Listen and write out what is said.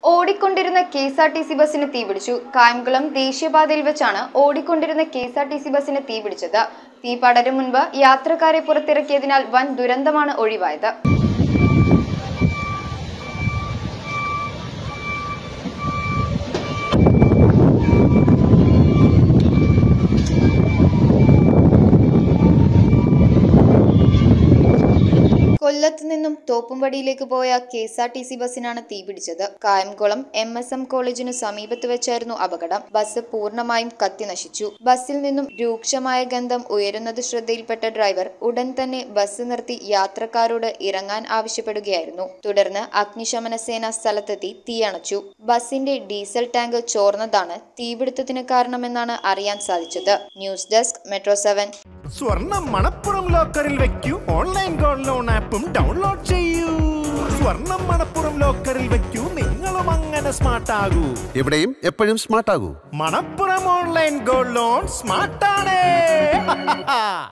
ഓടിക്കൊണ്ടിരുന്ന K S R T C ബസിന് തീപിടിച്ചു കായംകുളം ദേശീയപാതയിൽ വെച്ചാണ് ഓടിക്കൊണ്ടിരുന്ന K S R T C ബസിന് തീപിടിച്ചത് തീ പടരും മുൻപ് യാത്രക്കാരെ പുറത്തിറക്കിയതിനാൽ വൻ ദുരന്തമാണ് ഒഴിവായത് കൊല്ലത്ത് നിന്നും തോപ്പുംപടിയിലേക്ക് പോയ K S R T C ബസിനാണ് തീപിടിച്ചത് കായംകുളം എം എസ് എം കോളേജിനു സമീപത്ത് വെച്ചായിരുന്നു അപകടം ബസ് പൂർണ്ണമായും കത്തി നശിച്ചു ബസ്സിൽ നിന്നും രൂക്ഷമായ ഗന്ധം ഉയരുന്നത് ശ്രദ്ധയിൽപ്പെട്ട ഡ്രൈവർ ഉടൻ തന്നെ ബസ് നിർത്തി യാത്രക്കാരോട് ഇറങ്ങാൻ ആവശ്യപ്പെടുകയായിരുന്നു തുടർന്ന് അഗ്നിശമന സേന സ്ഥലത്തെത്തി തീയണച്ചു ബസിന്റെ ഡീസൽ ടാങ്ക് ചോർന്നതാണ് തീപിടുത്തത്തിന് കാരണമെന്നാണ് അറിയാൻ സാധിച്ചത് ന്യൂസ് ഡെസ്ക് മെട്രോ സെവൻ സ്വർണം മണപ്പുറം ലോക്കറിൽ വെക്കൂ ഓൺലൈൻ ഗോൾഡ് ലോൺ ആപ്പും ഡൗൺലോഡ് ചെയ്യൂ സ്വർണം മണപ്പുറം ലോക്കറിൽ വെക്കൂ നിങ്ങളും അങ്ങനെ സ്മാർട്ട് ആകൂ എവിടെയും എപ്പോഴും സ്മാർട്ട് ആകൂ മണപ്പുറം ഓൺലൈൻ ഗോൾഡ് ലോൺ സ്മാർട്ടാണ്